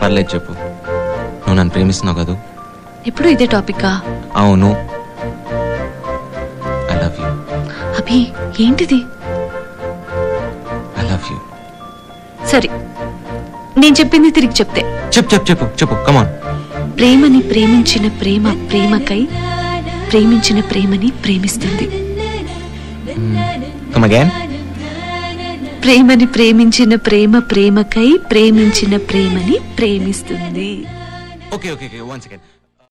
పర్లేదు చెప్పు నువ్వు నన్ను ప్రేమిస్తున్నావు కదూ ఎప్పుడు ఇదే టాపికా అవును ఐ లవ్ యూ అభి ఏంటిది ఐ లవ్ యూ సరే నేను చెప్పింది తిరిగి చెప్తే చెప్పు చెప్పు చెప్పు చెప్పు కమాన్ ప్రేమని ప్రేమించిన ప్రేమ ప్రేమకై ప్రేమించిన ప్రేమని ప్రేమిస్తుంది కమ్ అగైన్ ప్రేమని ప్రేమించిన ప్రేమ ప్రేమకై ప్రేమించిన ప్రేమని ప్రేమిస్తుంది okay okay okay one second